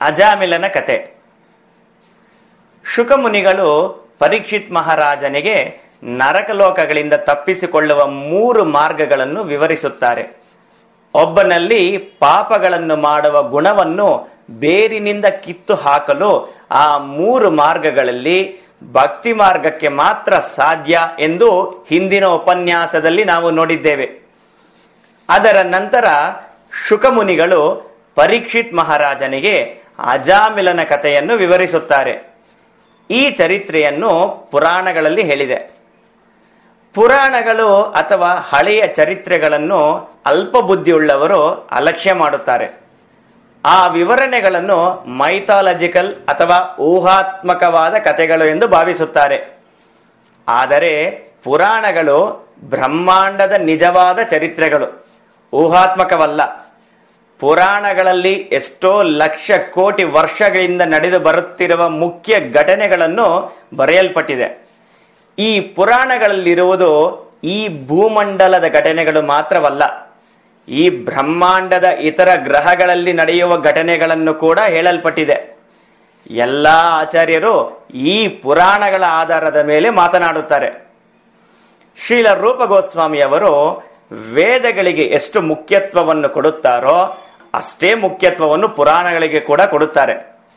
ಅಜಾಮಿಲನ ಕತೆ ಶುಕಮುನಿಗಳು ಪರೀಕ್ಷಿತ್ ಮಹಾರಾಜನಿಗೆ ನರಕಲೋಕಗಳಿಂದ ತಪ್ಪಿಸಿಕೊಳ್ಳುವ ಮೂರು ಮಾರ್ಗಗಳನ್ನು ವಿವರಿಸುತ್ತಾರೆ ಒಬ್ಬನಲ್ಲಿ ಪಾಪಗಳನ್ನು ಮಾಡುವ ಗುಣವನ್ನು ಬೇರಿನಿಂದ ಕಿತ್ತು ಹಾಕಲು ಆ ಮೂರು ಮಾರ್ಗಗಳಲ್ಲಿ ಭಕ್ತಿ ಮಾರ್ಗಕ್ಕೆ ಮಾತ್ರ ಸಾಧ್ಯ ಎಂದು ಹಿಂದಿನ ಉಪನ್ಯಾಸದಲ್ಲಿ ನಾವು ನೋಡಿದ್ದೇವೆ ಅದರ ನಂತರ ಶುಕಮುನಿಗಳು ಪರೀಕ್ಷಿತ್ ಮಹಾರಾಜನಿಗೆ ಅಜಾಮಿಲನ ಕಥೆಯನ್ನು ವಿವರಿಸುತ್ತಾರೆ ಈ ಚರಿತ್ರೆಯನ್ನು ಪುರಾಣಗಳಲ್ಲಿ ಹೇಳಿದೆ ಪುರಾಣಗಳು ಅಥವಾ ಹಳೆಯ ಚರಿತ್ರೆಗಳನ್ನು ಅಲ್ಪ ಬುದ್ಧಿಯುಳ್ಳವರು ಅಲಕ್ಷ್ಯ ಮಾಡುತ್ತಾರೆ ಆ ವಿವರಣೆಗಳನ್ನು ಮೈಥಾಲಜಿಕಲ್ ಅಥವಾ ಊಹಾತ್ಮಕವಾದ ಕಥೆಗಳು ಎಂದು ಭಾವಿಸುತ್ತಾರೆ ಆದರೆ ಪುರಾಣಗಳು ಬ್ರಹ್ಮಾಂಡದ ನಿಜವಾದ ಚರಿತ್ರೆಗಳು ಊಹಾತ್ಮಕವಲ್ಲ ಪುರಾಣಗಳಲ್ಲಿ ಎಷ್ಟೋ ಲಕ್ಷ ಕೋಟಿ ವರ್ಷಗಳಿಂದ ನಡೆದು ಬರುತ್ತಿರುವ ಮುಖ್ಯ ಘಟನೆಗಳನ್ನು ಬರೆಯಲ್ಪಟ್ಟಿದೆ ಈ ಪುರಾಣಗಳಲ್ಲಿರುವುದು ಈ ಭೂಮಂಡಲದ ಘಟನೆಗಳು ಮಾತ್ರವಲ್ಲ ಈ ಬ್ರಹ್ಮಾಂಡದ ಇತರ ಗ್ರಹಗಳಲ್ಲಿ ನಡೆಯುವ ಘಟನೆಗಳನ್ನು ಕೂಡ ಹೇಳಲ್ಪಟ್ಟಿದೆ ಎಲ್ಲಾ ಆಚಾರ್ಯರು ಈ ಪುರಾಣಗಳ ಆಧಾರದ ಮೇಲೆ ಮಾತನಾಡುತ್ತಾರೆ ಶ್ರೀಲ ರೂಪ ಗೋಸ್ವಾಮಿಯವರು ವೇದಗಳಿಗೆ ಎಷ್ಟು ಮುಖ್ಯತ್ವವನ್ನು ಕೊಡುತ್ತಾರೋ ಅಷ್ಟೇ ಮುಖ್ಯತ್ವವನ್ನು ಪುರಾಣಗಳಿಗೆ ಕೂಡ ಕೊಡುತ್ತಾರೆ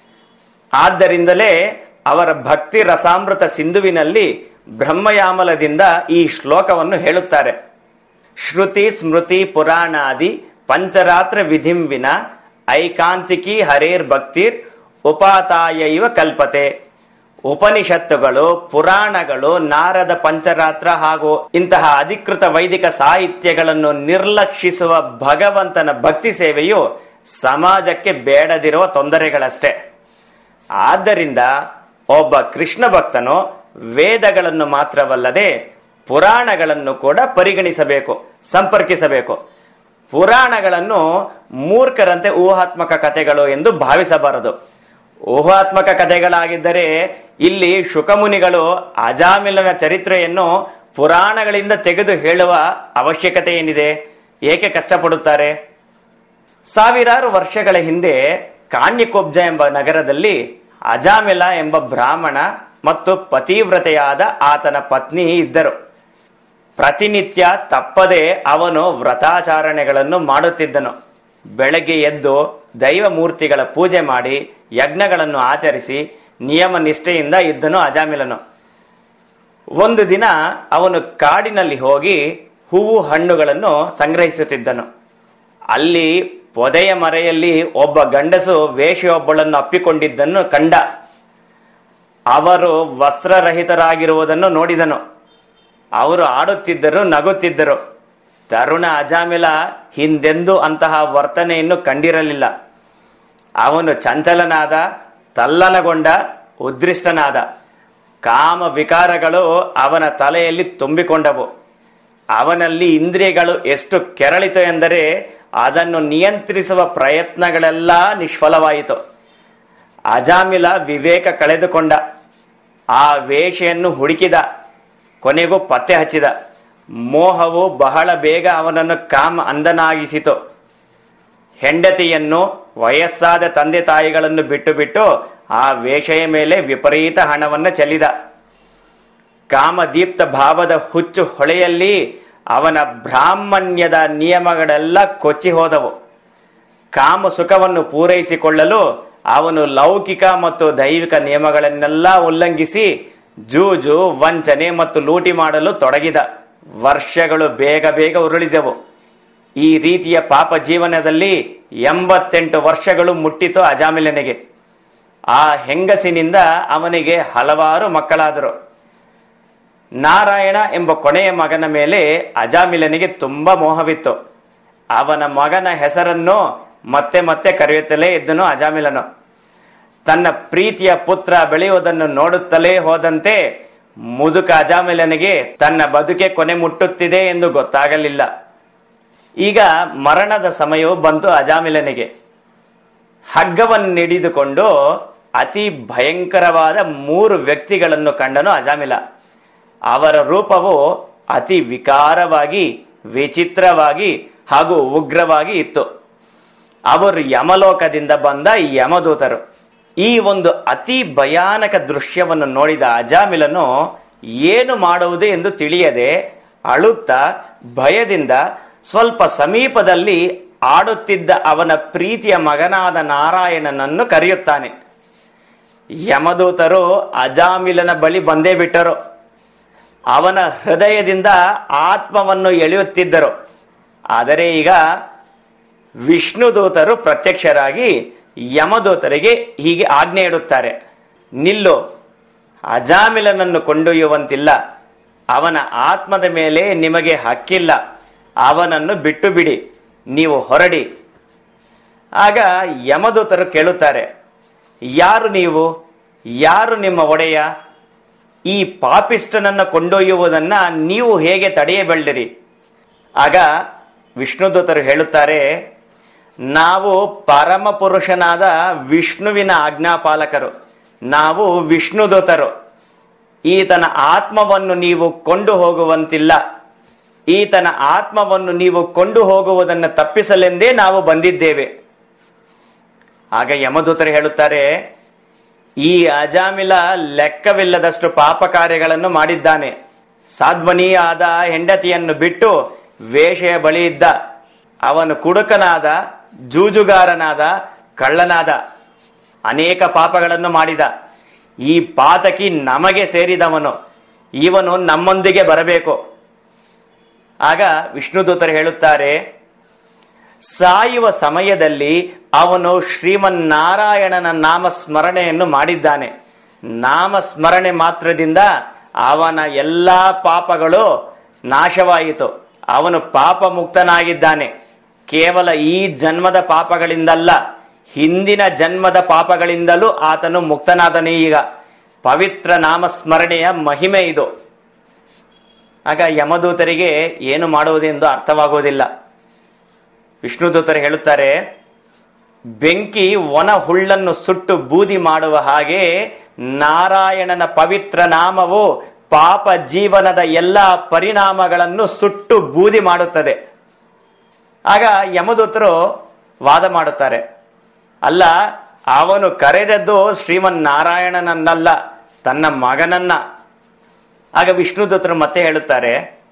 ಆದ್ದರಿಂದಲೇ ಅವರ ಭಕ್ತಿ ರಸಾಮೃತ ಸಿಂಧುವಿನಲ್ಲಿ ಬ್ರಹ್ಮಯಾಮಲದಿಂದ ಈ ಶ್ಲೋಕವನ್ನು ಹೇಳುತ್ತಾರೆ ಶ್ರುತಿ ಸ್ಮೃತಿ ಪುರಾಣಾದಿ ಪಂಚರಾತ್ರ ವಿಧಿಂ ವಿನ ಐಕಾಂತಿಕಿ ಹರೇರ್ ಭಕ್ತಿರ್ ಉಪಾತಾಯ ಇವ ಕಲ್ಪತೆ ಉಪನಿಷತ್ತುಗಳು ಪುರಾಣಗಳು ನಾರದ ಪಂಚರಾತ್ರ ಹಾಗೂ ಇಂತಹ ಅಧಿಕೃತ ವೈದಿಕ ಸಾಹಿತ್ಯಗಳನ್ನು ನಿರ್ಲಕ್ಷಿಸುವ ಭಗವಂತನ ಭಕ್ತಿ ಸೇವೆಯು ಸಮಾಜಕ್ಕೆ ಬೇಡದಿರುವ ತೊಂದರೆಗಳಷ್ಟೇ ಆದ್ದರಿಂದ ಒಬ್ಬ ಕೃಷ್ಣ ಭಕ್ತನು ವೇದಗಳನ್ನು ಮಾತ್ರವಲ್ಲದೆ ಪುರಾಣಗಳನ್ನು ಕೂಡ ಪರಿಗಣಿಸಬೇಕು ಸಂಪರ್ಕಿಸಬೇಕು ಪುರಾಣಗಳನ್ನು ಮೂರ್ಖರಂತೆ ಊಹಾತ್ಮಕ ಕಥೆಗಳು ಎಂದು ಭಾವಿಸಬಾರದು ಊಹಾತ್ಮಕ ಕಥೆಗಳಾಗಿದ್ದರೆ ಇಲ್ಲಿ ಶುಕಮುನಿಗಳು ಅಜಾಮಿಲನ ಚರಿತ್ರೆಯನ್ನು ಪುರಾಣಗಳಿಂದ ತೆಗೆದು ಹೇಳುವ ಅವಶ್ಯಕತೆ ಏನಿದೆ ಏಕೆ ಕಷ್ಟಪಡುತ್ತಾರೆ ಸಾವಿರಾರು ವರ್ಷಗಳ ಹಿಂದೆ ಕಾಣ್ಯಕೊಬ್ಜ ಎಂಬ ನಗರದಲ್ಲಿ ಅಜಾಮಿಲ ಎಂಬ ಬ್ರಾಹ್ಮಣ ಮತ್ತು ಪತಿವ್ರತೆಯಾದ ಆತನ ಪತ್ನಿ ಇದ್ದರು ಪ್ರತಿನಿತ್ಯ ತಪ್ಪದೆ ಅವನು ವ್ರತಾಚರಣೆಗಳನ್ನು ಮಾಡುತ್ತಿದ್ದನು ಬೆಳಗ್ಗೆ ಎದ್ದು ದೈವ ಮೂರ್ತಿಗಳ ಪೂಜೆ ಮಾಡಿ ಯಜ್ಞಗಳನ್ನು ಆಚರಿಸಿ ನಿಯಮ ನಿಷ್ಠೆಯಿಂದ ಇದ್ದನು ಅಜಾಮಿಲನು ಒಂದು ದಿನ ಅವನು ಕಾಡಿನಲ್ಲಿ ಹೋಗಿ ಹೂವು ಹಣ್ಣುಗಳನ್ನು ಸಂಗ್ರಹಿಸುತ್ತಿದ್ದನು ಅಲ್ಲಿ ಪೊದೆಯ ಮರೆಯಲ್ಲಿ ಒಬ್ಬ ಗಂಡಸು ವೇಷೆಯೊಬ್ಬಳನ್ನು ಅಪ್ಪಿಕೊಂಡಿದ್ದನ್ನು ಕಂಡ ಅವರು ವಸ್ತ್ರರಹಿತರಾಗಿರುವುದನ್ನು ನೋಡಿದನು ಅವರು ಆಡುತ್ತಿದ್ದರು ನಗುತ್ತಿದ್ದರು ತರುಣ ಅಜಾಮಿಲ ಹಿಂದೆಂದೂ ಅಂತಹ ವರ್ತನೆಯನ್ನು ಕಂಡಿರಲಿಲ್ಲ ಅವನು ಚಂಚಲನಾದ ತಲ್ಲನಗೊಂಡ ಉದ್ರಿಷ್ಟನಾದ ಕಾಮ ವಿಕಾರಗಳು ಅವನ ತಲೆಯಲ್ಲಿ ತುಂಬಿಕೊಂಡವು ಅವನಲ್ಲಿ ಇಂದ್ರಿಯಗಳು ಎಷ್ಟು ಕೆರಳಿತು ಎಂದರೆ ಅದನ್ನು ನಿಯಂತ್ರಿಸುವ ಪ್ರಯತ್ನಗಳೆಲ್ಲ ನಿಷ್ಫಲವಾಯಿತು ಅಜಾಮಿಲ ವಿವೇಕ ಕಳೆದುಕೊಂಡ ಆ ವೇಷೆಯನ್ನು ಹುಡುಕಿದ ಕೊನೆಗೂ ಪತ್ತೆ ಹಚ್ಚಿದ ಮೋಹವು ಬಹಳ ಬೇಗ ಅವನನ್ನು ಕಾಮ ಅಂದನಾಗಿಸಿತು ಹೆಂಡತಿಯನ್ನು ವಯಸ್ಸಾದ ತಂದೆ ತಾಯಿಗಳನ್ನು ಬಿಟ್ಟು ಬಿಟ್ಟು ಆ ವೇಷೆಯ ಮೇಲೆ ವಿಪರೀತ ಹಣವನ್ನು ಚೆಲ್ಲಿದ ಕಾಮದೀಪ್ತ ಭಾವದ ಹುಚ್ಚು ಹೊಳೆಯಲ್ಲಿ ಅವನ ಬ್ರಾಹ್ಮಣ್ಯದ ನಿಯಮಗಳೆಲ್ಲ ಕೊಚ್ಚಿ ಹೋದವು ಕಾಮ ಸುಖವನ್ನು ಪೂರೈಸಿಕೊಳ್ಳಲು ಅವನು ಲೌಕಿಕ ಮತ್ತು ದೈವಿಕ ನಿಯಮಗಳನ್ನೆಲ್ಲ ಉಲ್ಲಂಘಿಸಿ ಜೂಜು ವಂಚನೆ ಮತ್ತು ಲೂಟಿ ಮಾಡಲು ತೊಡಗಿದ ವರ್ಷಗಳು ಬೇಗ ಬೇಗ ಉರುಳಿದವು ಈ ರೀತಿಯ ಪಾಪ ಜೀವನದಲ್ಲಿ ಎಂಬತ್ತೆಂಟು ವರ್ಷಗಳು ಮುಟ್ಟಿತು ಅಜಾಮಿಲನಿಗೆ ಆ ಹೆಂಗಸಿನಿಂದ ಅವನಿಗೆ ಹಲವಾರು ಮಕ್ಕಳಾದರು ನಾರಾಯಣ ಎಂಬ ಕೊನೆಯ ಮಗನ ಮೇಲೆ ಅಜಾಮಿಲನಿಗೆ ತುಂಬಾ ಮೋಹವಿತ್ತು ಅವನ ಮಗನ ಹೆಸರನ್ನು ಮತ್ತೆ ಮತ್ತೆ ಕರೆಯುತ್ತಲೇ ಇದ್ದನು ಅಜಾಮಿಲನು ತನ್ನ ಪ್ರೀತಿಯ ಪುತ್ರ ಬೆಳೆಯುವುದನ್ನು ನೋಡುತ್ತಲೇ ಹೋದಂತೆ ಮುದುಕ ಅಜಾಮಿಲನಿಗೆ ತನ್ನ ಬದುಕೆ ಕೊನೆ ಮುಟ್ಟುತ್ತಿದೆ ಎಂದು ಗೊತ್ತಾಗಲಿಲ್ಲ ಈಗ ಮರಣದ ಸಮಯವು ಬಂತು ಅಜಾಮಿಲನಿಗೆ ಹಗ್ಗವನ್ನು ಹಿಡಿದುಕೊಂಡು ಅತಿ ಭಯಂಕರವಾದ ಮೂರು ವ್ಯಕ್ತಿಗಳನ್ನು ಕಂಡನು ಅಜಾಮಿಲ ಅವರ ರೂಪವು ಅತಿ ವಿಕಾರವಾಗಿ ವಿಚಿತ್ರವಾಗಿ ಹಾಗೂ ಉಗ್ರವಾಗಿ ಇತ್ತು ಅವರು ಯಮಲೋಕದಿಂದ ಬಂದ ಯಮದೂತರು ಈ ಒಂದು ಅತಿ ಭಯಾನಕ ದೃಶ್ಯವನ್ನು ನೋಡಿದ ಅಜಾಮಿಲನು ಏನು ಮಾಡುವುದು ಎಂದು ತಿಳಿಯದೆ ಅಳುತ್ತಾ ಭಯದಿಂದ ಸ್ವಲ್ಪ ಸಮೀಪದಲ್ಲಿ ಆಡುತ್ತಿದ್ದ ಅವನ ಪ್ರೀತಿಯ ಮಗನಾದ ನಾರಾಯಣನನ್ನು ಕರೆಯುತ್ತಾನೆ ಯಮದೂತರು ಅಜಾಮಿಲನ ಬಳಿ ಬಂದೇ ಬಿಟ್ಟರು ಅವನ ಹೃದಯದಿಂದ ಆತ್ಮವನ್ನು ಎಳೆಯುತ್ತಿದ್ದರು ಆದರೆ ಈಗ ವಿಷ್ಣುದೂತರು ಪ್ರತ್ಯಕ್ಷರಾಗಿ ಯಮದೂತರಿಗೆ ಹೀಗೆ ಆಜ್ಞೆ ಇಡುತ್ತಾರೆ ನಿಲ್ಲು ಅಜಾಮಿಲನನ್ನು ಕೊಂಡೊಯ್ಯುವಂತಿಲ್ಲ ಅವನ ಆತ್ಮದ ಮೇಲೆ ನಿಮಗೆ ಹಕ್ಕಿಲ್ಲ ಅವನನ್ನು ಬಿಟ್ಟು ಬಿಡಿ ನೀವು ಹೊರಡಿ ಆಗ ಯಮದೂತರು ಕೇಳುತ್ತಾರೆ ಯಾರು ನೀವು ಯಾರು ನಿಮ್ಮ ಒಡೆಯ ಈ ಪಾಪಿಷ್ಟನನ್ನ ಕೊಂಡೊಯ್ಯುವುದನ್ನ ನೀವು ಹೇಗೆ ತಡೆಯಬಲ್ಲಿರಿ ಆಗ ವಿಷ್ಣುದೂತರು ಹೇಳುತ್ತಾರೆ ನಾವು ಪರಮ ಪುರುಷನಾದ ವಿಷ್ಣುವಿನ ಆಜ್ಞಾಪಾಲಕರು ನಾವು ವಿಷ್ಣುದೂತರು ಈತನ ಆತ್ಮವನ್ನು ನೀವು ಕೊಂಡು ಹೋಗುವಂತಿಲ್ಲ ಈತನ ಆತ್ಮವನ್ನು ನೀವು ಕೊಂಡು ಹೋಗುವುದನ್ನು ತಪ್ಪಿಸಲೆಂದೇ ನಾವು ಬಂದಿದ್ದೇವೆ ಆಗ ಯಮದೂತರು ಹೇಳುತ್ತಾರೆ ಈ ಅಜಾಮಿಲ ಲೆಕ್ಕವಿಲ್ಲದಷ್ಟು ಪಾಪ ಕಾರ್ಯಗಳನ್ನು ಮಾಡಿದ್ದಾನೆ ಸಾಧ್ವನಿಯಾದ ಹೆಂಡತಿಯನ್ನು ಬಿಟ್ಟು ವೇಷೆಯ ಬಳಿ ಇದ್ದ ಅವನು ಕುಡುಕನಾದ ಜೂಜುಗಾರನಾದ ಕಳ್ಳನಾದ ಅನೇಕ ಪಾಪಗಳನ್ನು ಮಾಡಿದ ಈ ಪಾತಕಿ ನಮಗೆ ಸೇರಿದವನು ಇವನು ನಮ್ಮೊಂದಿಗೆ ಬರಬೇಕು ಆಗ ವಿಷ್ಣುದೂತರು ಹೇಳುತ್ತಾರೆ ಸಾಯುವ ಸಮಯದಲ್ಲಿ ಅವನು ಶ್ರೀಮನ್ನಾರಾಯಣನ ನಾಮ ಸ್ಮರಣೆಯನ್ನು ಮಾಡಿದ್ದಾನೆ ನಾಮ ಸ್ಮರಣೆ ಮಾತ್ರದಿಂದ ಅವನ ಎಲ್ಲಾ ಪಾಪಗಳು ನಾಶವಾಯಿತು ಅವನು ಪಾಪ ಮುಕ್ತನಾಗಿದ್ದಾನೆ ಕೇವಲ ಈ ಜನ್ಮದ ಪಾಪಗಳಿಂದಲ್ಲ ಹಿಂದಿನ ಜನ್ಮದ ಪಾಪಗಳಿಂದಲೂ ಆತನು ಮುಕ್ತನಾದನೇ ಈಗ ಪವಿತ್ರ ನಾಮಸ್ಮರಣೆಯ ಮಹಿಮೆ ಇದು ಆಗ ಯಮದೂತರಿಗೆ ಏನು ಮಾಡುವುದೆಂದು ಅರ್ಥವಾಗುವುದಿಲ್ಲ ವಿಷ್ಣುದೂತರು ಹೇಳುತ್ತಾರೆ ಬೆಂಕಿ ಒಣ ಹುಳ್ಳನ್ನು ಸುಟ್ಟು ಬೂದಿ ಮಾಡುವ ಹಾಗೆ ನಾರಾಯಣನ ಪವಿತ್ರ ನಾಮವು ಪಾಪ ಜೀವನದ ಎಲ್ಲ ಪರಿಣಾಮಗಳನ್ನು ಸುಟ್ಟು ಬೂದಿ ಮಾಡುತ್ತದೆ ಆಗ ಯಮದೂತರು ವಾದ ಮಾಡುತ್ತಾರೆ ಅಲ್ಲ ಅವನು ಕರೆದದ್ದು ಶ್ರೀಮನ್ ನಾರಾಯಣನನ್ನಲ್ಲ ತನ್ನ ಮಗನನ್ನ ಆಗ ವಿಷ್ಣುದೂತರು ಮತ್ತೆ ಹೇಳುತ್ತಾರೆ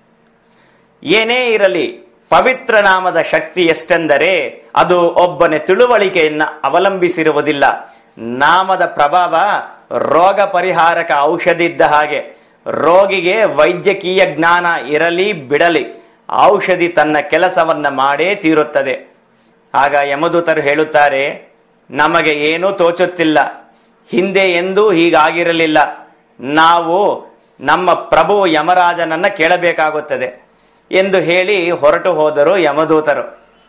ಏನೇ ಇರಲಿ ಪವಿತ್ರ ನಾಮದ ಶಕ್ತಿ ಎಷ್ಟೆಂದರೆ ಅದು ಒಬ್ಬನ ತಿಳುವಳಿಕೆಯನ್ನ ಅವಲಂಬಿಸಿರುವುದಿಲ್ಲ ನಾಮದ ಪ್ರಭಾವ ರೋಗ ಪರಿಹಾರಕ ಔಷಧಿ ಇದ್ದ ಹಾಗೆ ರೋಗಿಗೆ ವೈದ್ಯಕೀಯ ಜ್ಞಾನ ಇರಲಿ ಬಿಡಲಿ ಔಷಧಿ ತನ್ನ ಕೆಲಸವನ್ನ ಮಾಡೇ ತೀರುತ್ತದೆ ಆಗ ಯಮದೂತರು ಹೇಳುತ್ತಾರೆ ನಮಗೆ ಏನೂ ತೋಚುತ್ತಿಲ್ಲ ಹಿಂದೆ ಎಂದೂ ಹೀಗಾಗಿರಲಿಲ್ಲ ನಾವು ನಮ್ಮ ಪ್ರಭು ಯಮರಾಜನನ್ನ ಕೇಳಬೇಕಾಗುತ್ತದೆ ಎಂದು ಹೇಳಿ ಹೊರಟು ಹೋದರು ಯಮದೂತರು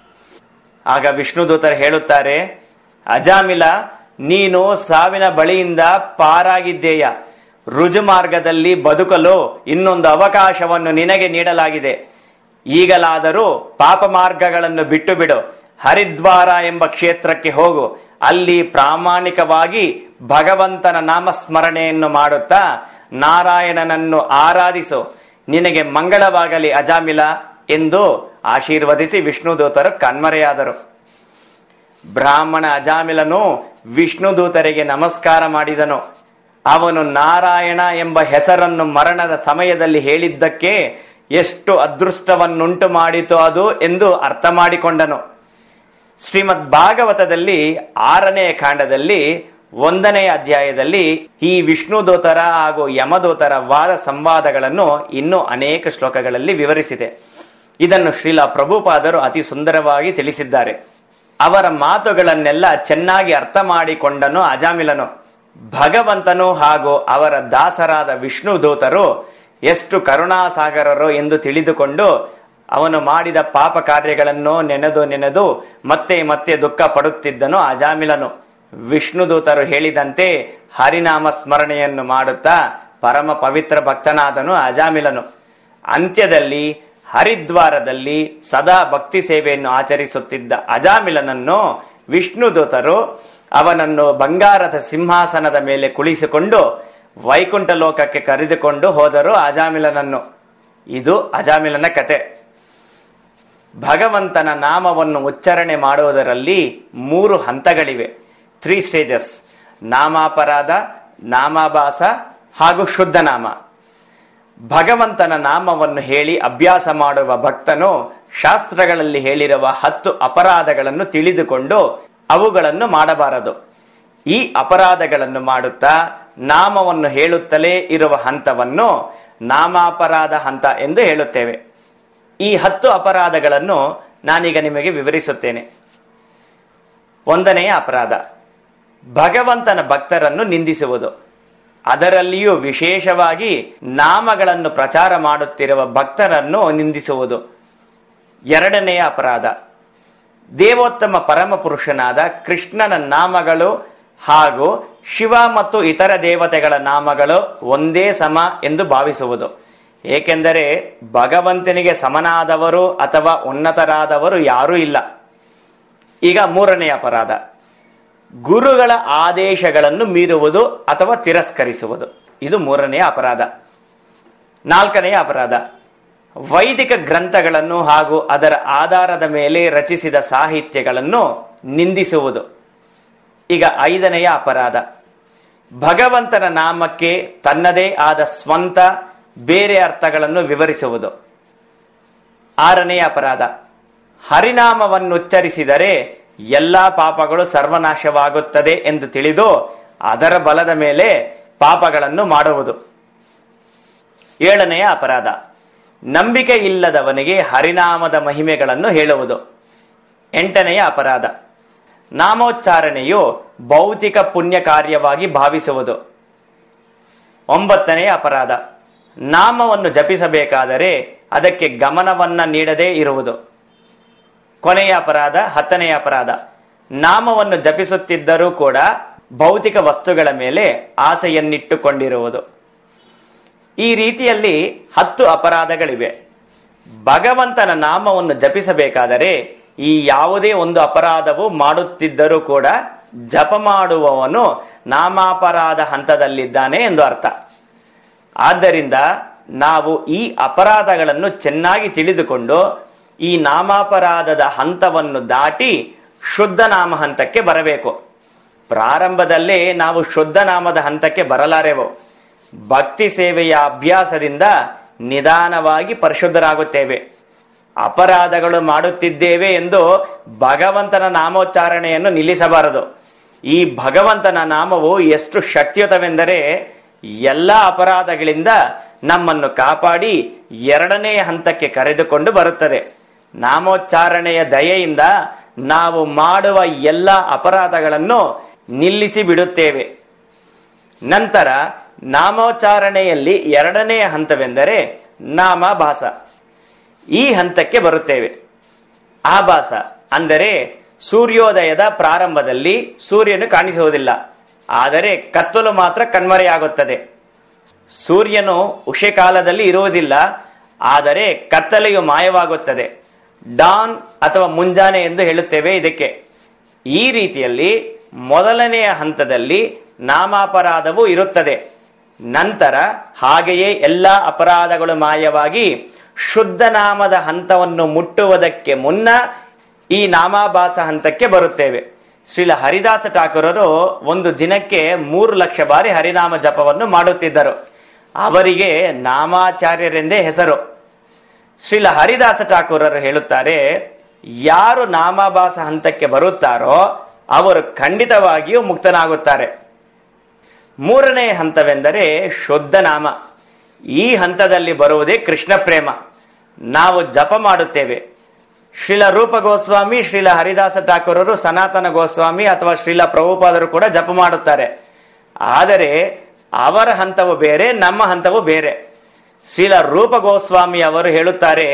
ಆಗ ವಿಷ್ಣುದೂತರು ಹೇಳುತ್ತಾರೆ ಅಜಾಮಿಲ ನೀನು ಸಾವಿನ ಬಳಿಯಿಂದ ಪಾರಾಗಿದ್ದೇಯ ರುಜು ಮಾರ್ಗದಲ್ಲಿ ಬದುಕಲು ಇನ್ನೊಂದು ಅವಕಾಶವನ್ನು ನಿನಗೆ ನೀಡಲಾಗಿದೆ ಈಗಲಾದರೂ ಪಾಪ ಮಾರ್ಗಗಳನ್ನು ಬಿಟ್ಟು ಬಿಡು ಹರಿದ್ವಾರ ಎಂಬ ಕ್ಷೇತ್ರಕ್ಕೆ ಹೋಗು ಅಲ್ಲಿ ಪ್ರಾಮಾಣಿಕವಾಗಿ ಭಗವಂತನ ನಾಮಸ್ಮರಣೆಯನ್ನು ಮಾಡುತ್ತಾ ನಾರಾಯಣನನ್ನು ಆರಾಧಿಸು ನಿನಗೆ ಮಂಗಳವಾಗಲಿ ಅಜಾಮಿಲ ಎಂದು ಆಶೀರ್ವದಿಸಿ ವಿಷ್ಣುದೂತರು ಕಣ್ಮರೆಯಾದರು ಬ್ರಾಹ್ಮಣ ಅಜಾಮಿಲನು ವಿಷ್ಣುದೂತರಿಗೆ ನಮಸ್ಕಾರ ಮಾಡಿದನು ಅವನು ನಾರಾಯಣ ಎಂಬ ಹೆಸರನ್ನು ಮರಣದ ಸಮಯದಲ್ಲಿ ಹೇಳಿದ್ದಕ್ಕೆ ಎಷ್ಟು ಅದೃಷ್ಟವನ್ನುಂಟು ಮಾಡಿತು ಅದು ಎಂದು ಅರ್ಥ ಮಾಡಿಕೊಂಡನು ಶ್ರೀಮದ್ ಭಾಗವತದಲ್ಲಿ ಆರನೇ ಕಾಂಡದಲ್ಲಿ ಒಂದನೇ ಅಧ್ಯಾಯದಲ್ಲಿ ಈ ವಿಷ್ಣುದೂತರ ಹಾಗೂ ಯಮದೂತರ ವಾದ ಸಂವಾದಗಳನ್ನು ಇನ್ನೂ ಅನೇಕ ಶ್ಲೋಕಗಳಲ್ಲಿ ವಿವರಿಸಿದೆ ಇದನ್ನು ಶ್ರೀಲ ಪ್ರಭುಪಾದರು ಅತಿ ಸುಂದರವಾಗಿ ತಿಳಿಸಿದ್ದಾರೆ ಅವರ ಮಾತುಗಳನ್ನೆಲ್ಲ ಚೆನ್ನಾಗಿ ಅರ್ಥ ಮಾಡಿಕೊಂಡನು ಅಜಾಮಿಲನು ಭಗವಂತನು ಹಾಗೂ ಅವರ ದಾಸರಾದ ವಿಷ್ಣು ದೂತರು ಎಷ್ಟು ಕರುಣಾಸಾಗರರು ಎಂದು ತಿಳಿದುಕೊಂಡು ಅವನು ಮಾಡಿದ ಪಾಪ ಕಾರ್ಯಗಳನ್ನು ನೆನೆದು ನೆನೆದು ಮತ್ತೆ ಮತ್ತೆ ದುಃಖ ಪಡುತ್ತಿದ್ದನು ಅಜಾಮಿಲನು ವಿಷ್ಣುದೂತರು ಹೇಳಿದಂತೆ ಹರಿನಾಮ ಸ್ಮರಣೆಯನ್ನು ಮಾಡುತ್ತಾ ಪರಮ ಪವಿತ್ರ ಭಕ್ತನಾದನು ಅಜಾಮಿಲನು ಅಂತ್ಯದಲ್ಲಿ ಹರಿದ್ವಾರದಲ್ಲಿ ಸದಾ ಭಕ್ತಿ ಸೇವೆಯನ್ನು ಆಚರಿಸುತ್ತಿದ್ದ ಅಜಾಮಿಲನನ್ನು ವಿಷ್ಣುದೂತರು ಅವನನ್ನು ಬಂಗಾರದ ಸಿಂಹಾಸನದ ಮೇಲೆ ಕುಳಿಸಿಕೊಂಡು ವೈಕುಂಠ ಲೋಕಕ್ಕೆ ಕರೆದುಕೊಂಡು ಹೋದರು ಅಜಾಮಿಲನನ್ನು ಇದು ಅಜಾಮಿಲನ ಕತೆ ಭಗವಂತನ ನಾಮವನ್ನು ಉಚ್ಚಾರಣೆ ಮಾಡುವುದರಲ್ಲಿ ಮೂರು ಹಂತಗಳಿವೆ ತ್ರೀ ಸ್ಟೇಜಸ್ ನಾಮಾಪರಾಧ ನಾಮಾಭಾಸ ಹಾಗೂ ಶುದ್ಧ ನಾಮ ಭಗವಂತನ ನಾಮವನ್ನು ಹೇಳಿ ಅಭ್ಯಾಸ ಮಾಡುವ ಭಕ್ತನು ಶಾಸ್ತ್ರಗಳಲ್ಲಿ ಹೇಳಿರುವ ಹತ್ತು ಅಪರಾಧಗಳನ್ನು ತಿಳಿದುಕೊಂಡು ಅವುಗಳನ್ನು ಮಾಡಬಾರದು ಈ ಅಪರಾಧಗಳನ್ನು ಮಾಡುತ್ತಾ ನಾಮವನ್ನು ಹೇಳುತ್ತಲೇ ಇರುವ ಹಂತವನ್ನು ನಾಮಾಪರಾಧ ಹಂತ ಎಂದು ಹೇಳುತ್ತೇವೆ ಈ ಹತ್ತು ಅಪರಾಧಗಳನ್ನು ನಾನೀಗ ನಿಮಗೆ ವಿವರಿಸುತ್ತೇನೆ ಒಂದನೆಯ ಅಪರಾಧ ಭಗವಂತನ ಭಕ್ತರನ್ನು ನಿಂದಿಸುವುದು ಅದರಲ್ಲಿಯೂ ವಿಶೇಷವಾಗಿ ನಾಮಗಳನ್ನು ಪ್ರಚಾರ ಮಾಡುತ್ತಿರುವ ಭಕ್ತರನ್ನು ನಿಂದಿಸುವುದು ಎರಡನೆಯ ಅಪರಾಧ ದೇವೋತ್ತಮ ಪರಮ ಪುರುಷನಾದ ಕೃಷ್ಣನ ನಾಮಗಳು ಹಾಗೂ ಶಿವ ಮತ್ತು ಇತರ ದೇವತೆಗಳ ನಾಮಗಳು ಒಂದೇ ಸಮ ಎಂದು ಭಾವಿಸುವುದು ಏಕೆಂದರೆ ಭಗವಂತನಿಗೆ ಸಮನಾದವರು ಅಥವಾ ಉನ್ನತರಾದವರು ಯಾರೂ ಇಲ್ಲ ಈಗ ಮೂರನೆಯ ಅಪರಾಧ ಗುರುಗಳ ಆದೇಶಗಳನ್ನು ಮೀರುವುದು ಅಥವಾ ತಿರಸ್ಕರಿಸುವುದು ಇದು ಮೂರನೆಯ ಅಪರಾಧ ನಾಲ್ಕನೆಯ ಅಪರಾಧ ವೈದಿಕ ಗ್ರಂಥಗಳನ್ನು ಹಾಗೂ ಅದರ ಆಧಾರದ ಮೇಲೆ ರಚಿಸಿದ ಸಾಹಿತ್ಯಗಳನ್ನು ನಿಂದಿಸುವುದು ಈಗ ಐದನೆಯ ಅಪರಾಧ ಭಗವಂತನ ನಾಮಕ್ಕೆ ತನ್ನದೇ ಆದ ಸ್ವಂತ ಬೇರೆ ಅರ್ಥಗಳನ್ನು ವಿವರಿಸುವುದು ಆರನೆಯ ಅಪರಾಧ ಹರಿನಾಮವನ್ನು ಉಚ್ಚರಿಸಿದರೆ ಎಲ್ಲಾ ಪಾಪಗಳು ಸರ್ವನಾಶವಾಗುತ್ತದೆ ಎಂದು ತಿಳಿದು ಅದರ ಬಲದ ಮೇಲೆ ಪಾಪಗಳನ್ನು ಮಾಡುವುದು ಏಳನೆಯ ಅಪರಾಧ ನಂಬಿಕೆ ಇಲ್ಲದವನಿಗೆ ಹರಿನಾಮದ ಮಹಿಮೆಗಳನ್ನು ಹೇಳುವುದು ಎಂಟನೆಯ ಅಪರಾಧ ನಾಮೋಚ್ಚಾರಣೆಯು ಭೌತಿಕ ಪುಣ್ಯ ಕಾರ್ಯವಾಗಿ ಭಾವಿಸುವುದು ಒಂಬತ್ತನೆಯ ಅಪರಾಧ ನಾಮವನ್ನು ಜಪಿಸಬೇಕಾದರೆ ಅದಕ್ಕೆ ಗಮನವನ್ನ ನೀಡದೇ ಇರುವುದು ಕೊನೆಯ ಅಪರಾಧ ಹತ್ತನೆಯ ಅಪರಾಧ ನಾಮವನ್ನು ಜಪಿಸುತ್ತಿದ್ದರೂ ಕೂಡ ಭೌತಿಕ ವಸ್ತುಗಳ ಮೇಲೆ ಆಸೆಯನ್ನಿಟ್ಟುಕೊಂಡಿರುವುದು ಈ ರೀತಿಯಲ್ಲಿ ಹತ್ತು ಅಪರಾಧಗಳಿವೆ ಭಗವಂತನ ನಾಮವನ್ನು ಜಪಿಸಬೇಕಾದರೆ ಈ ಯಾವುದೇ ಒಂದು ಅಪರಾಧವು ಮಾಡುತ್ತಿದ್ದರೂ ಕೂಡ ಜಪ ಮಾಡುವವನು ನಾಮಾಪರಾಧ ಹಂತದಲ್ಲಿದ್ದಾನೆ ಎಂದು ಅರ್ಥ ಆದ್ದರಿಂದ ನಾವು ಈ ಅಪರಾಧಗಳನ್ನು ಚೆನ್ನಾಗಿ ತಿಳಿದುಕೊಂಡು ಈ ನಾಮಾಪರಾಧದ ಹಂತವನ್ನು ದಾಟಿ ಶುದ್ಧ ನಾಮ ಹಂತಕ್ಕೆ ಬರಬೇಕು ಪ್ರಾರಂಭದಲ್ಲೇ ನಾವು ಶುದ್ಧ ನಾಮದ ಹಂತಕ್ಕೆ ಬರಲಾರೆವು ಭಕ್ತಿ ಸೇವೆಯ ಅಭ್ಯಾಸದಿಂದ ನಿಧಾನವಾಗಿ ಪರಿಶುದ್ಧರಾಗುತ್ತೇವೆ ಅಪರಾಧಗಳು ಮಾಡುತ್ತಿದ್ದೇವೆ ಎಂದು ಭಗವಂತನ ನಾಮೋಚ್ಚಾರಣೆಯನ್ನು ನಿಲ್ಲಿಸಬಾರದು ಈ ಭಗವಂತನ ನಾಮವು ಎಷ್ಟು ಶಕ್ತಿಯುತವೆಂದರೆ ಎಲ್ಲ ಅಪರಾಧಗಳಿಂದ ನಮ್ಮನ್ನು ಕಾಪಾಡಿ ಎರಡನೇ ಹಂತಕ್ಕೆ ಕರೆದುಕೊಂಡು ಬರುತ್ತದೆ ನಾಮೋಚ್ಚಾರಣೆಯ ದಯೆಯಿಂದ ನಾವು ಮಾಡುವ ಎಲ್ಲ ಅಪರಾಧಗಳನ್ನು ನಿಲ್ಲಿಸಿ ಬಿಡುತ್ತೇವೆ ನಂತರ ನಾಮೋಚ್ಚಾರಣೆಯಲ್ಲಿ ಎರಡನೆಯ ಹಂತವೆಂದರೆ ನಾಮಾಭಾಸ ಈ ಹಂತಕ್ಕೆ ಬರುತ್ತೇವೆ ಆಭಾಸ ಅಂದರೆ ಸೂರ್ಯೋದಯದ ಪ್ರಾರಂಭದಲ್ಲಿ ಸೂರ್ಯನು ಕಾಣಿಸುವುದಿಲ್ಲ ಆದರೆ ಕತ್ತಲು ಮಾತ್ರ ಕಣ್ಮರೆಯಾಗುತ್ತದೆ ಸೂರ್ಯನು ಉಷೆಕಾಲದಲ್ಲಿ ಇರುವುದಿಲ್ಲ ಆದರೆ ಕತ್ತಲೆಯು ಮಾಯವಾಗುತ್ತದೆ ಡಾನ್ ಅಥವಾ ಮುಂಜಾನೆ ಎಂದು ಹೇಳುತ್ತೇವೆ ಇದಕ್ಕೆ ಈ ರೀತಿಯಲ್ಲಿ ಮೊದಲನೆಯ ಹಂತದಲ್ಲಿ ನಾಮಾಪರಾಧವು ಇರುತ್ತದೆ ನಂತರ ಹಾಗೆಯೇ ಎಲ್ಲ ಅಪರಾಧಗಳು ಮಾಯವಾಗಿ ಶುದ್ಧ ನಾಮದ ಹಂತವನ್ನು ಮುಟ್ಟುವುದಕ್ಕೆ ಮುನ್ನ ಈ ನಾಮಾಭಾಸ ಹಂತಕ್ಕೆ ಬರುತ್ತೇವೆ ಶ್ರೀಲ ಹರಿದಾಸ ಠಾಕೂರರು ಒಂದು ದಿನಕ್ಕೆ ಮೂರು ಲಕ್ಷ ಬಾರಿ ಹರಿನಾಮ ಜಪವನ್ನು ಮಾಡುತ್ತಿದ್ದರು ಅವರಿಗೆ ನಾಮಾಚಾರ್ಯರೆಂದೇ ಹೆಸರು ಶ್ರೀಲ ಹರಿದಾಸ ಠಾಕೂರರು ಹೇಳುತ್ತಾರೆ ಯಾರು ನಾಮಾಭಾಸ ಹಂತಕ್ಕೆ ಬರುತ್ತಾರೋ ಅವರು ಖಂಡಿತವಾಗಿಯೂ ಮುಕ್ತನಾಗುತ್ತಾರೆ ಮೂರನೇ ಹಂತವೆಂದರೆ ಶುದ್ಧ ನಾಮ ಈ ಹಂತದಲ್ಲಿ ಬರುವುದೇ ಕೃಷ್ಣ ಪ್ರೇಮ ನಾವು ಜಪ ಮಾಡುತ್ತೇವೆ ಶ್ರೀಲ ರೂಪ ಗೋಸ್ವಾಮಿ ಶ್ರೀಲ ಹರಿದಾಸ ಠಾಕೂರರು ಸನಾತನ ಗೋಸ್ವಾಮಿ ಅಥವಾ ಶ್ರೀಲ ಪ್ರಭುಪಾದರು ಕೂಡ ಜಪ ಮಾಡುತ್ತಾರೆ ಆದರೆ ಅವರ ಹಂತವು ಬೇರೆ ನಮ್ಮ ಹಂತವು ಬೇರೆ ಶ್ರೀಲ ರೂಪ ಗೋಸ್ವಾಮಿ ಅವರು ಹೇಳುತ್ತಾರೆ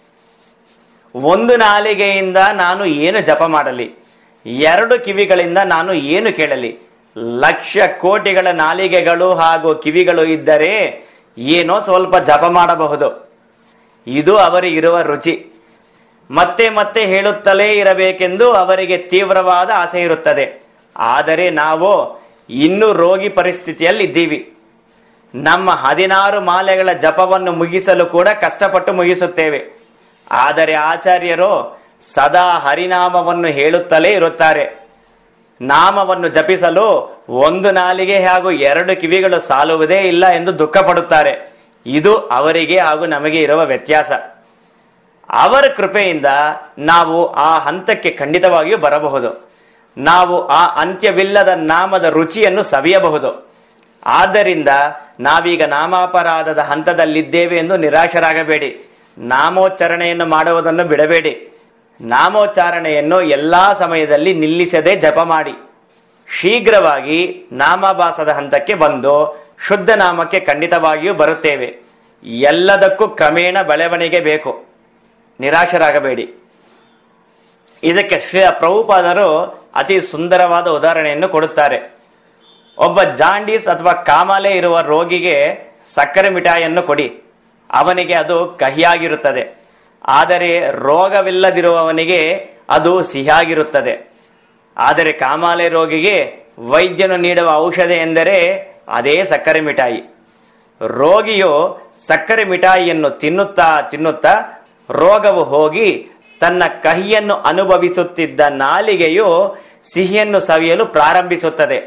ಒಂದು ನಾಲಿಗೆಯಿಂದ ನಾನು ಏನು ಜಪ ಮಾಡಲಿ ಎರಡು ಕಿವಿಗಳಿಂದ ನಾನು ಏನು ಕೇಳಲಿ ಲಕ್ಷ ಕೋಟಿಗಳ ನಾಲಿಗೆಗಳು ಹಾಗೂ ಕಿವಿಗಳು ಇದ್ದರೆ ಏನೋ ಸ್ವಲ್ಪ ಜಪ ಮಾಡಬಹುದು ಇದು ಅವರಿಗಿರುವ ರುಚಿ ಮತ್ತೆ ಮತ್ತೆ ಹೇಳುತ್ತಲೇ ಇರಬೇಕೆಂದು ಅವರಿಗೆ ತೀವ್ರವಾದ ಆಸೆ ಇರುತ್ತದೆ ಆದರೆ ನಾವು ಇನ್ನೂ ರೋಗಿ ಪರಿಸ್ಥಿತಿಯಲ್ಲಿ ಇದ್ದೀವಿ ನಮ್ಮ ಹದಿನಾರು ಮಾಲೆಗಳ ಜಪವನ್ನು ಮುಗಿಸಲು ಕೂಡ ಕಷ್ಟಪಟ್ಟು ಮುಗಿಸುತ್ತೇವೆ ಆದರೆ ಆಚಾರ್ಯರು ಸದಾ ಹರಿನಾಮವನ್ನು ಹೇಳುತ್ತಲೇ ಇರುತ್ತಾರೆ ನಾಮವನ್ನು ಜಪಿಸಲು ಒಂದು ನಾಲಿಗೆ ಹಾಗೂ ಎರಡು ಕಿವಿಗಳು ಸಾಲುವುದೇ ಇಲ್ಲ ಎಂದು ದುಃಖ ಪಡುತ್ತಾರೆ ಇದು ಅವರಿಗೆ ಹಾಗೂ ನಮಗೆ ಇರುವ ವ್ಯತ್ಯಾಸ ಅವರ ಕೃಪೆಯಿಂದ ನಾವು ಆ ಹಂತಕ್ಕೆ ಖಂಡಿತವಾಗಿಯೂ ಬರಬಹುದು ನಾವು ಆ ಅಂತ್ಯವಿಲ್ಲದ ನಾಮದ ರುಚಿಯನ್ನು ಸವಿಯಬಹುದು ಆದ್ದರಿಂದ ನಾವೀಗ ನಾಮಾಪರಾಧದ ಹಂತದಲ್ಲಿದ್ದೇವೆ ಎಂದು ನಿರಾಶರಾಗಬೇಡಿ ನಾಮೋಚ್ಚರಣೆಯನ್ನು ಮಾಡುವುದನ್ನು ಬಿಡಬೇಡಿ ನಾಮೋಚ್ಚಾರಣೆಯನ್ನು ಎಲ್ಲಾ ಸಮಯದಲ್ಲಿ ನಿಲ್ಲಿಸದೆ ಜಪ ಮಾಡಿ ಶೀಘ್ರವಾಗಿ ನಾಮಾಭಾಸದ ಹಂತಕ್ಕೆ ಬಂದು ಶುದ್ಧ ನಾಮಕ್ಕೆ ಖಂಡಿತವಾಗಿಯೂ ಬರುತ್ತೇವೆ ಎಲ್ಲದಕ್ಕೂ ಕ್ರಮೇಣ ಬೆಳವಣಿಗೆ ಬೇಕು ನಿರಾಶರಾಗಬೇಡಿ ಇದಕ್ಕೆ ಶ್ರೀ ಪ್ರಭುಪಾದರು ಅತಿ ಸುಂದರವಾದ ಉದಾಹರಣೆಯನ್ನು ಕೊಡುತ್ತಾರೆ ಒಬ್ಬ ಜಾಂಡೀಸ್ ಅಥವಾ ಕಾಮಾಲೆ ಇರುವ ರೋಗಿಗೆ ಸಕ್ಕರೆ ಮಿಠಾಯಿಯನ್ನು ಕೊಡಿ ಅವನಿಗೆ ಅದು ಕಹಿಯಾಗಿರುತ್ತದೆ ಆದರೆ ರೋಗವಿಲ್ಲದಿರುವವನಿಗೆ ಅದು ಸಿಹಿಯಾಗಿರುತ್ತದೆ ಆದರೆ ಕಾಮಾಲೆ ರೋಗಿಗೆ ವೈದ್ಯನು ನೀಡುವ ಔಷಧ ಎಂದರೆ ಅದೇ ಸಕ್ಕರೆ ಮಿಠಾಯಿ ರೋಗಿಯು ಸಕ್ಕರೆ ಮಿಠಾಯಿಯನ್ನು ತಿನ್ನುತ್ತಾ ತಿನ್ನುತ್ತಾ ರೋಗವು ಹೋಗಿ ತನ್ನ ಕಹಿಯನ್ನು ಅನುಭವಿಸುತ್ತಿದ್ದ ನಾಲಿಗೆಯು ಸಿಹಿಯನ್ನು ಸವಿಯಲು ಪ್ರಾರಂಭಿಸುತ್ತದೆ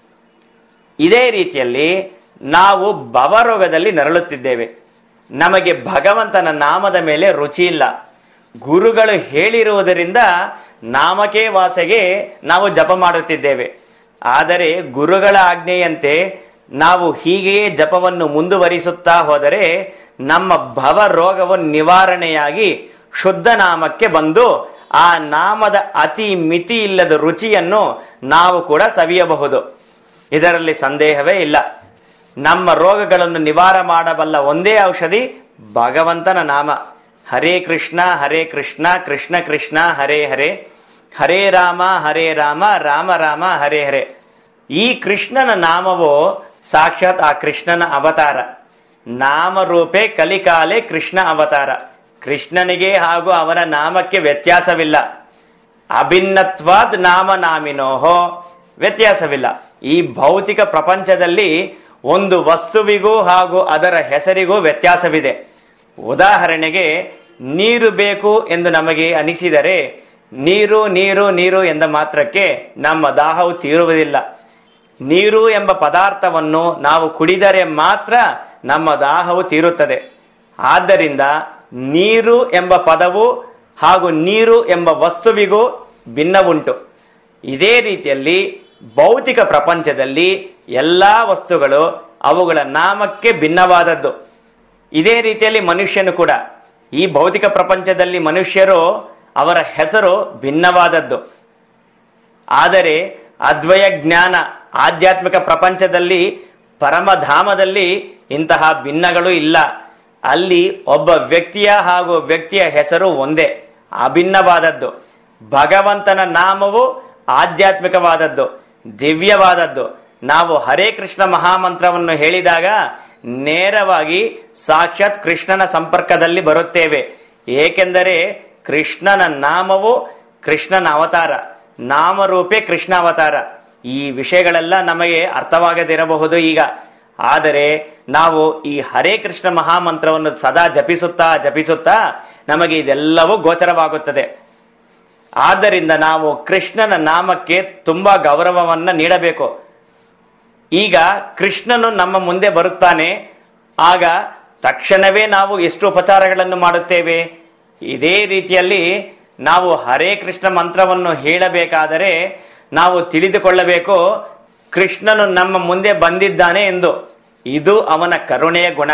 ಇದೇ ರೀತಿಯಲ್ಲಿ ನಾವು ಭವರೋಗದಲ್ಲಿ ನರಳುತ್ತಿದ್ದೇವೆ ನಮಗೆ ಭಗವಂತನ ನಾಮದ ಮೇಲೆ ರುಚಿ ಇಲ್ಲ ಗುರುಗಳು ಹೇಳಿರುವುದರಿಂದ ನಾಮಕೆ ವಾಸೆಗೆ ನಾವು ಜಪ ಮಾಡುತ್ತಿದ್ದೇವೆ ಆದರೆ ಗುರುಗಳ ಆಜ್ಞೆಯಂತೆ ನಾವು ಹೀಗೆಯೇ ಜಪವನ್ನು ಮುಂದುವರಿಸುತ್ತಾ ಹೋದರೆ ನಮ್ಮ ಭವ ರೋಗವು ನಿವಾರಣೆಯಾಗಿ ಶುದ್ಧ ನಾಮಕ್ಕೆ ಬಂದು ಆ ನಾಮದ ಅತಿ ಮಿತಿ ಇಲ್ಲದ ರುಚಿಯನ್ನು ನಾವು ಕೂಡ ಸವಿಯಬಹುದು ಇದರಲ್ಲಿ ಸಂದೇಹವೇ ಇಲ್ಲ ನಮ್ಮ ರೋಗಗಳನ್ನು ನಿವಾರ ಮಾಡಬಲ್ಲ ಒಂದೇ ಔಷಧಿ ಭಗವಂತನ ನಾಮ ಹರೇ ಕೃಷ್ಣ ಹರೇ ಕೃಷ್ಣ ಕೃಷ್ಣ ಕೃಷ್ಣ ಹರೇ ಹರೇ ಹರೇ ರಾಮ ಹರೇ ರಾಮ ರಾಮ ರಾಮ ಹರೇ ಹರೇ ಈ ಕೃಷ್ಣನ ನಾಮವು ಸಾಕ್ಷಾತ್ ಆ ಕೃಷ್ಣನ ಅವತಾರ ನಾಮರೂಪೆ ಕಲಿಕಾಲೆ ಕೃಷ್ಣ ಅವತಾರ ಕೃಷ್ಣನಿಗೆ ಹಾಗೂ ಅವನ ನಾಮಕ್ಕೆ ವ್ಯತ್ಯಾಸವಿಲ್ಲ ಅಭಿನ್ನತ್ವಾದ್ ನಾಮ ನಾಮಿನೋಹೋ ವ್ಯತ್ಯಾಸವಿಲ್ಲ ಈ ಭೌತಿಕ ಪ್ರಪಂಚದಲ್ಲಿ ಒಂದು ವಸ್ತುವಿಗೂ ಹಾಗೂ ಅದರ ಹೆಸರಿಗೂ ವ್ಯತ್ಯಾಸವಿದೆ ಉದಾಹರಣೆಗೆ ನೀರು ಬೇಕು ಎಂದು ನಮಗೆ ಅನಿಸಿದರೆ ನೀರು ನೀರು ನೀರು ಎಂದ ಮಾತ್ರಕ್ಕೆ ನಮ್ಮ ದಾಹವು ತೀರುವುದಿಲ್ಲ ನೀರು ಎಂಬ ಪದಾರ್ಥವನ್ನು ನಾವು ಕುಡಿದರೆ ಮಾತ್ರ ನಮ್ಮ ದಾಹವು ತೀರುತ್ತದೆ ಆದ್ದರಿಂದ ನೀರು ಎಂಬ ಪದವು ಹಾಗೂ ನೀರು ಎಂಬ ವಸ್ತುವಿಗೂ ಭಿನ್ನವುಂಟು ಇದೇ ರೀತಿಯಲ್ಲಿ ಭೌತಿಕ ಪ್ರಪಂಚದಲ್ಲಿ ಎಲ್ಲಾ ವಸ್ತುಗಳು ಅವುಗಳ ನಾಮಕ್ಕೆ ಭಿನ್ನವಾದದ್ದು ಇದೇ ರೀತಿಯಲ್ಲಿ ಮನುಷ್ಯನು ಕೂಡ ಈ ಭೌತಿಕ ಪ್ರಪಂಚದಲ್ಲಿ ಮನುಷ್ಯರು ಅವರ ಹೆಸರು ಭಿನ್ನವಾದದ್ದು ಆದರೆ ಅದ್ವಯ ಜ್ಞಾನ ಆಧ್ಯಾತ್ಮಿಕ ಪ್ರಪಂಚದಲ್ಲಿ ಪರಮಧಾಮದಲ್ಲಿ ಇಂತಹ ಭಿನ್ನಗಳು ಇಲ್ಲ ಅಲ್ಲಿ ಒಬ್ಬ ವ್ಯಕ್ತಿಯ ಹಾಗೂ ವ್ಯಕ್ತಿಯ ಹೆಸರು ಒಂದೇ ಅಭಿನ್ನವಾದದ್ದು ಭಗವಂತನ ನಾಮವು ಆಧ್ಯಾತ್ಮಿಕವಾದದ್ದು ದಿವ್ಯವಾದದ್ದು ನಾವು ಹರೇ ಕೃಷ್ಣ ಮಹಾಮಂತ್ರವನ್ನು ಹೇಳಿದಾಗ ನೇರವಾಗಿ ಸಾಕ್ಷಾತ್ ಕೃಷ್ಣನ ಸಂಪರ್ಕದಲ್ಲಿ ಬರುತ್ತೇವೆ ಏಕೆಂದರೆ ಕೃಷ್ಣನ ನಾಮವು ಕೃಷ್ಣನ ಅವತಾರ ನಾಮರೂಪೇ ಕೃಷ್ಣ ಅವತಾರ ಈ ವಿಷಯಗಳೆಲ್ಲ ನಮಗೆ ಅರ್ಥವಾಗದಿರಬಹುದು ಈಗ ಆದರೆ ನಾವು ಈ ಹರೇ ಕೃಷ್ಣ ಮಹಾಮಂತ್ರವನ್ನು ಸದಾ ಜಪಿಸುತ್ತಾ ಜಪಿಸುತ್ತಾ ನಮಗೆ ಇದೆಲ್ಲವೂ ಗೋಚರವಾಗುತ್ತದೆ ಆದ್ದರಿಂದ ನಾವು ಕೃಷ್ಣನ ನಾಮಕ್ಕೆ ತುಂಬಾ ಗೌರವವನ್ನ ನೀಡಬೇಕು ಈಗ ಕೃಷ್ಣನು ನಮ್ಮ ಮುಂದೆ ಬರುತ್ತಾನೆ ಆಗ ತಕ್ಷಣವೇ ನಾವು ಎಷ್ಟು ಉಪಚಾರಗಳನ್ನು ಮಾಡುತ್ತೇವೆ ಇದೇ ರೀತಿಯಲ್ಲಿ ನಾವು ಹರೇ ಕೃಷ್ಣ ಮಂತ್ರವನ್ನು ಹೇಳಬೇಕಾದರೆ ನಾವು ತಿಳಿದುಕೊಳ್ಳಬೇಕು ಕೃಷ್ಣನು ನಮ್ಮ ಮುಂದೆ ಬಂದಿದ್ದಾನೆ ಎಂದು ಇದು ಅವನ ಕರುಣೆಯ ಗುಣ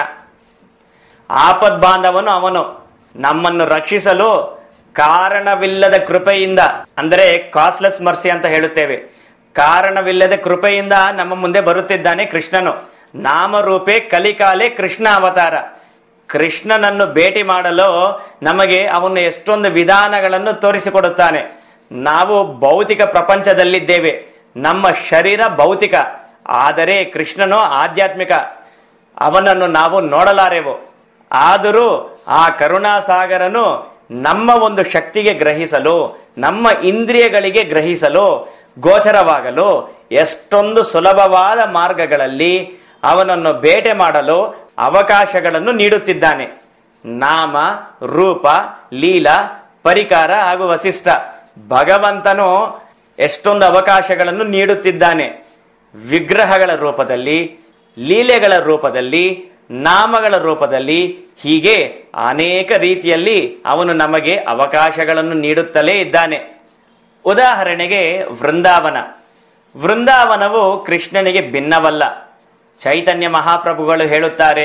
ಆಪದ್ ಬಾಂಧವನು ಅವನು ನಮ್ಮನ್ನು ರಕ್ಷಿಸಲು ಕಾರಣವಿಲ್ಲದ ಕೃಪೆಯಿಂದ ಅಂದರೆ ಕಾಸ್ಲೆಸ್ ಮರ್ಸಿ ಅಂತ ಹೇಳುತ್ತೇವೆ ಕಾರಣವಿಲ್ಲದ ಕೃಪೆಯಿಂದ ನಮ್ಮ ಮುಂದೆ ಬರುತ್ತಿದ್ದಾನೆ ಕೃಷ್ಣನು ನಾಮರೂಪೆ ಕಲಿಕಾಲೆ ಕೃಷ್ಣ ಅವತಾರ ಕೃಷ್ಣನನ್ನು ಭೇಟಿ ಮಾಡಲು ನಮಗೆ ಅವನು ಎಷ್ಟೊಂದು ವಿಧಾನಗಳನ್ನು ತೋರಿಸಿಕೊಡುತ್ತಾನೆ ನಾವು ಭೌತಿಕ ಪ್ರಪಂಚದಲ್ಲಿದ್ದೇವೆ ನಮ್ಮ ಶರೀರ ಭೌತಿಕ ಆದರೆ ಕೃಷ್ಣನು ಆಧ್ಯಾತ್ಮಿಕ ಅವನನ್ನು ನಾವು ನೋಡಲಾರೆವು ಆದರೂ ಆ ಕರುಣಾಸಾಗರನು ನಮ್ಮ ಒಂದು ಶಕ್ತಿಗೆ ಗ್ರಹಿಸಲು ನಮ್ಮ ಇಂದ್ರಿಯಗಳಿಗೆ ಗ್ರಹಿಸಲು ಗೋಚರವಾಗಲು ಎಷ್ಟೊಂದು ಸುಲಭವಾದ ಮಾರ್ಗಗಳಲ್ಲಿ ಅವನನ್ನು ಬೇಟೆ ಮಾಡಲು ಅವಕಾಶಗಳನ್ನು ನೀಡುತ್ತಿದ್ದಾನೆ ನಾಮ ರೂಪ ಲೀಲಾ ಪರಿಕಾರ ಹಾಗೂ ವಸಿಷ್ಠ ಭಗವಂತನು ಎಷ್ಟೊಂದು ಅವಕಾಶಗಳನ್ನು ನೀಡುತ್ತಿದ್ದಾನೆ ವಿಗ್ರಹಗಳ ರೂಪದಲ್ಲಿ ಲೀಲೆಗಳ ರೂಪದಲ್ಲಿ ನಾಮಗಳ ರೂಪದಲ್ಲಿ ಹೀಗೆ ಅನೇಕ ರೀತಿಯಲ್ಲಿ ಅವನು ನಮಗೆ ಅವಕಾಶಗಳನ್ನು ನೀಡುತ್ತಲೇ ಇದ್ದಾನೆ ಉದಾಹರಣೆಗೆ ವೃಂದಾವನ ವೃಂದಾವನವು ಕೃಷ್ಣನಿಗೆ ಭಿನ್ನವಲ್ಲ ಚೈತನ್ಯ ಮಹಾಪ್ರಭುಗಳು ಹೇಳುತ್ತಾರೆ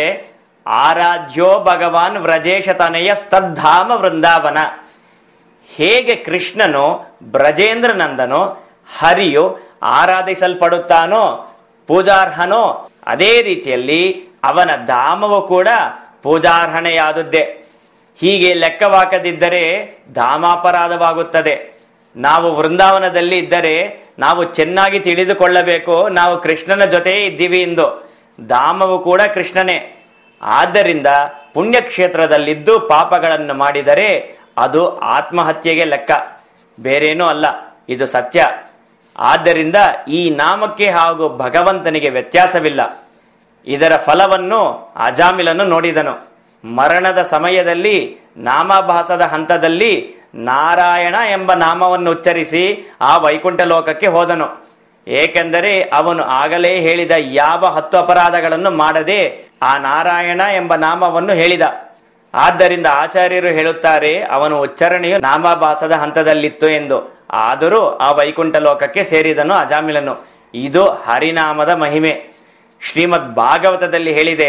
ಆರಾಧ್ಯ ಭಗವಾನ್ ವ್ರಜೇಶ ತನಯ ಸ್ತದ್ಧಾಮ ವೃಂದಾವನ ಹೇಗೆ ಕೃಷ್ಣನು ಬ್ರಜೇಂದ್ರನಂದನೋ ಹರಿಯು ಆರಾಧಿಸಲ್ಪಡುತ್ತಾನೋ ಪೂಜಾರ್ಹನೋ ಅದೇ ರೀತಿಯಲ್ಲಿ ಅವನ ಧಾಮವು ಕೂಡ ಪೂಜಾರ್ಹಣೆಯಾದದ್ದೇ ಹೀಗೆ ಲೆಕ್ಕವಾಕದಿದ್ದರೆ ಧಾಮಾಪರಾಧವಾಗುತ್ತದೆ ನಾವು ವೃಂದಾವನದಲ್ಲಿ ಇದ್ದರೆ ನಾವು ಚೆನ್ನಾಗಿ ತಿಳಿದುಕೊಳ್ಳಬೇಕು ನಾವು ಕೃಷ್ಣನ ಜೊತೆ ಇದ್ದೀವಿ ಎಂದು ಧಾಮವು ಕೂಡ ಕೃಷ್ಣನೇ ಆದ್ದರಿಂದ ಪುಣ್ಯಕ್ಷೇತ್ರದಲ್ಲಿದ್ದು ಪಾಪಗಳನ್ನು ಮಾಡಿದರೆ ಅದು ಆತ್ಮಹತ್ಯೆಗೆ ಲೆಕ್ಕ ಬೇರೇನೂ ಅಲ್ಲ ಇದು ಸತ್ಯ ಆದ್ದರಿಂದ ಈ ನಾಮಕ್ಕೆ ಹಾಗೂ ಭಗವಂತನಿಗೆ ವ್ಯತ್ಯಾಸವಿಲ್ಲ ಇದರ ಫಲವನ್ನು ಅಜಾಮಿಲನು ನೋಡಿದನು ಮರಣದ ಸಮಯದಲ್ಲಿ ನಾಮಾಭಾಸದ ಹಂತದಲ್ಲಿ ನಾರಾಯಣ ಎಂಬ ನಾಮವನ್ನು ಉಚ್ಚರಿಸಿ ಆ ವೈಕುಂಠ ಲೋಕಕ್ಕೆ ಹೋದನು ಏಕೆಂದರೆ ಅವನು ಆಗಲೇ ಹೇಳಿದ ಯಾವ ಹತ್ತು ಅಪರಾಧಗಳನ್ನು ಮಾಡದೆ ಆ ನಾರಾಯಣ ಎಂಬ ನಾಮವನ್ನು ಹೇಳಿದ ಆದ್ದರಿಂದ ಆಚಾರ್ಯರು ಹೇಳುತ್ತಾರೆ ಅವನು ಉಚ್ಚರಣೆಯು ನಾಮಾಭಾಸದ ಹಂತದಲ್ಲಿತ್ತು ಎಂದು ಆದರೂ ಆ ವೈಕುಂಠ ಲೋಕಕ್ಕೆ ಸೇರಿದನು ಅಜಾಮಿಲನು ಇದು ಹರಿನಾಮದ ಮಹಿಮೆ ಶ್ರೀಮದ್ ಭಾಗವತದಲ್ಲಿ ಹೇಳಿದೆ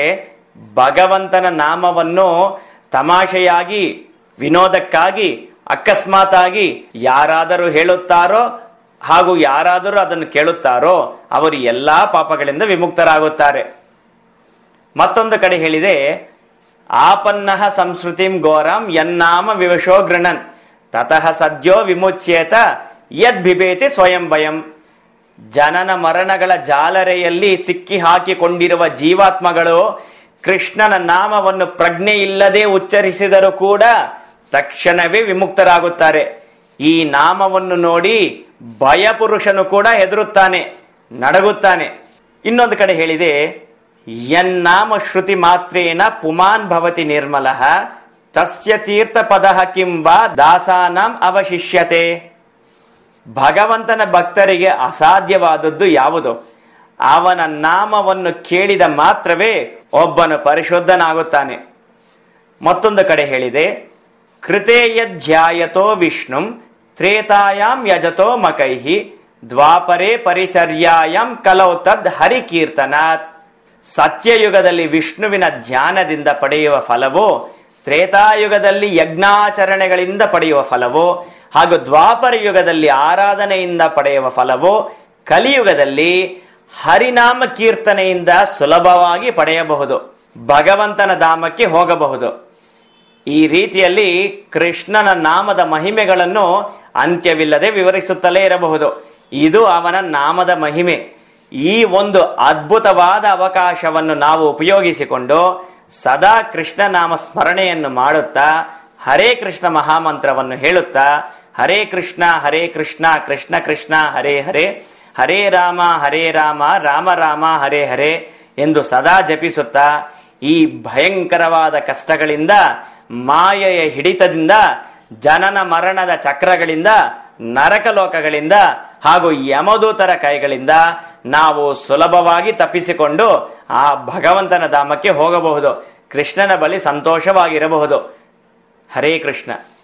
ಭಗವಂತನ ನಾಮವನ್ನು ತಮಾಷೆಯಾಗಿ ವಿನೋದಕ್ಕಾಗಿ ಅಕಸ್ಮಾತಾಗಿ ಯಾರಾದರೂ ಹೇಳುತ್ತಾರೋ ಹಾಗೂ ಯಾರಾದರೂ ಅದನ್ನು ಕೇಳುತ್ತಾರೋ ಅವರು ಎಲ್ಲಾ ಪಾಪಗಳಿಂದ ವಿಮುಕ್ತರಾಗುತ್ತಾರೆ ಮತ್ತೊಂದು ಕಡೆ ಹೇಳಿದೆ ಆಪನ್ನಃ ಸಂಸ್ಕೃತಿಂ ಘೋರಂ ಯನ್ನಾಮ ವಿವಶೋ ಗೃಣನ್ ತತಃ ಸದ್ಯೋ ವಿಮುಚ್ಯೇತ ಯದ್ ಬಿಬೇತಿ ಸ್ವಯಂ ಭಯಂ ಜನನ ಮರಣಗಳ ಜಾಲರೆಯಲ್ಲಿ ಸಿಕ್ಕಿ ಹಾಕಿಕೊಂಡಿರುವ ಜೀವಾತ್ಮಗಳು ಕೃಷ್ಣನ ನಾಮವನ್ನು ಪ್ರಜ್ಞೆ ಇಲ್ಲದೆ ಉಚ್ಚರಿಸಿದರೂ ಕೂಡ ತಕ್ಷಣವೇ ವಿಮುಕ್ತರಾಗುತ್ತಾರೆ ಈ ನಾಮವನ್ನು ನೋಡಿ ಭಯಪುರುಷನು ಕೂಡ ಹೆದರುತ್ತಾನೆ ನಡಗುತ್ತಾನೆ ಇನ್ನೊಂದು ಕಡೆ ಹೇಳಿದೆ ಯನ್ನಾಮ ಶ್ರುತಿ ಮಾತ್ರೇನ ಪುಮಾನ್ ಭವತಿ ನಿರ್ಮಲ ತಸ್ಯ ತೀರ್ಥ ಪದ ಕಿಂಬ ದಾಸಾನಾಂ ಅವಶಿಷ್ಯತೆ ಭಗವಂತನ ಭಕ್ತರಿಗೆ ಅಸಾಧ್ಯವಾದದ್ದು ಯಾವುದು ಅವನ ನಾಮವನ್ನು ಕೇಳಿದ ಮಾತ್ರವೇ ಒಬ್ಬನು ಪರಿಶುದ್ಧನಾಗುತ್ತಾನೆ ಮತ್ತೊಂದು ಕಡೆ ಹೇಳಿದೆ ಕೃತೇಯಧ್ಯಾಯತೋ ವಿಷ್ಣುಂ ತ್ರೇತಾಯಾಂ ಯಜತೋ ಮಕೈಹಿ ದ್ವಾಪರೇ ಪರಿಚರ್ಯಾಯಾಂ ಕಲೌ ತದ್ ಹರಿಕೀರ್ತನಾತ್ ಸತ್ಯಯುಗದಲ್ಲಿ ವಿಷ್ಣುವಿನ ಧ್ಯಾನದಿಂದ ಪಡೆಯುವ ಫಲವು ತ್ರೇತಾಯುಗದಲ್ಲಿ ಯಜ್ಞಾಚರಣೆಗಳಿಂದ ಪಡೆಯುವ ಫಲವು ಹಾಗೂ ದ್ವಾಪರ ಯುಗದಲ್ಲಿ ಆರಾಧನೆಯಿಂದ ಪಡೆಯುವ ಫಲವು ಕಲಿಯುಗದಲ್ಲಿ ಹರಿನಾಮ ಕೀರ್ತನೆಯಿಂದ ಸುಲಭವಾಗಿ ಪಡೆಯಬಹುದು ಭಗವಂತನ ಧಾಮಕ್ಕೆ ಹೋಗಬಹುದು ಈ ರೀತಿಯಲ್ಲಿ ಕೃಷ್ಣನ ನಾಮದ ಮಹಿಮೆಗಳನ್ನು ಅಂತ್ಯವಿಲ್ಲದೆ ವಿವರಿಸುತ್ತಲೇ ಇರಬಹುದು ಇದು ಅವನ ನಾಮದ ಮಹಿಮೆ ಈ ಒಂದು ಅದ್ಭುತವಾದ ಅವಕಾಶವನ್ನು ನಾವು ಉಪಯೋಗಿಸಿಕೊಂಡು ಸದಾ ಕೃಷ್ಣ ನಾಮ ಸ್ಮರಣೆಯನ್ನು ಮಾಡುತ್ತಾ ಹರೇ ಕೃಷ್ಣ ಮಹಾಮಂತ್ರವನ್ನು ಹೇಳುತ್ತಾ ಹರೇ ಕೃಷ್ಣ ಹರೇ ಕೃಷ್ಣ ಕೃಷ್ಣ ಕೃಷ್ಣ ಹರೇ ಹರೇ ಹರೇ ರಾಮ ಹರೇ ರಾಮ ರಾಮ ರಾಮ ಹರೇ ಹರೇ ಎಂದು ಸದಾ ಜಪಿಸುತ್ತಾ ಈ ಭಯಂಕರವಾದ ಕಷ್ಟಗಳಿಂದ ಮಾಯೆಯ ಹಿಡಿತದಿಂದ ಜನನ ಮರಣದ ಚಕ್ರಗಳಿಂದ ನರಕ ಲೋಕಗಳಿಂದ ಹಾಗೂ ಯಮದೂತರ ಕೈಗಳಿಂದ ನಾವು ಸುಲಭವಾಗಿ ತಪ್ಪಿಸಿಕೊಂಡು ಆ ಭಗವಂತನ ಧಾಮಕ್ಕೆ ಹೋಗಬಹುದು ಕೃಷ್ಣನ ಬಳಿ ಸಂತೋಷವಾಗಿರಬಹುದು ಹರೇ ಕೃಷ್ಣ